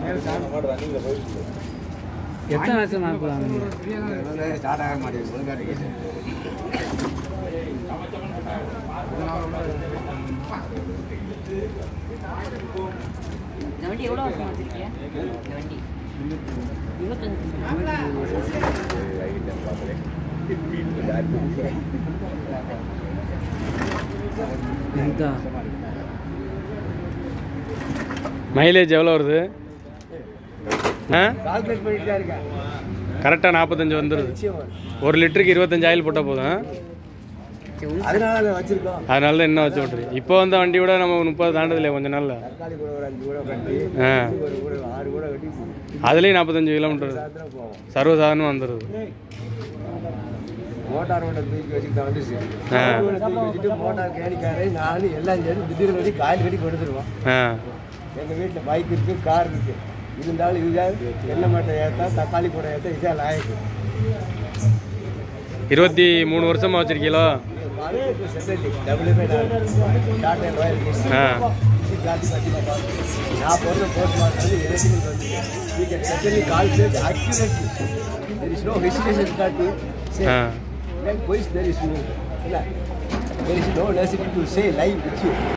எத்தனை வருஷம் அனுப்பலாம் ஸ்டார்ட் ஆக மாட்டேங்குது ஒழுங்காட்டு இந்த வண்டி எவ்வளோ வருஷம் வச்சிருக்கீங்க இந்த வண்டி இருபத்தஞ்சு இந்த மைலேஜ் எவ்வளோ வருது ஆ கால்குலேட் பண்ணிட்டு தான் இருக்கேன் கரெக்டாக நாற்பத்தஞ்சு வந்துடுது நிச்சயம் வரும். ஒரு லிட்டருக்கு இருபத்தஞ்சு ஆயில் போட்டால் போதும் அதனால அதை வச்சிருக்கோம் அதனால தான் இன்னும் வச்சு விட்ரு இப்போ வந்த வண்டி கூட நம்ம முப்பது தாண்டதில்லையே கொஞ்ச நாளில் தக்காளி கூட ஒரு அஞ்சு கூட கட்டி ஆ ஒரு கூட ஆறு கூட கட்டி அதுலேயும் நாற்பத்தஞ்சு கிலோமீட்டர் சாயந்தரம் போவோம் சர்வசாதாரணம் வந்துடுது மோட்டார் ஓட்ட தூக்கி வச்சுக்கிட்டு வந்துச்சு ஆ. மோட்டார் தூக்கி வச்சுட்டு மோட்டார் கேணிக்காரே நானும் எல்லாம் சேர்ந்து திடீர்னு வச்சு காயில் கட்டி கொடுத்துருவோம் ஆ எங்கள் வீட்டில் பைக் இருக்கு கார் இருக்கு இருந்தாலும் இதுதான் எண்ணெய் மாட்டை ஏற்றா தக்காளி கூட ஏற்ற இதான் லாயக்கு இருபத்தி மூணு வருஷமாக வச்சிருக்கீங்களோ டபுள்யூமே டாட்டா ராயல் ஆ நான் பிறந்த போஸ்ட் மாஸ்டர் எலக்ட்ரிக்கல் வந்து we can exactly calculate accurately there is no hesitation காட்டு ஆ then voice there is no there is no necessity to say live with you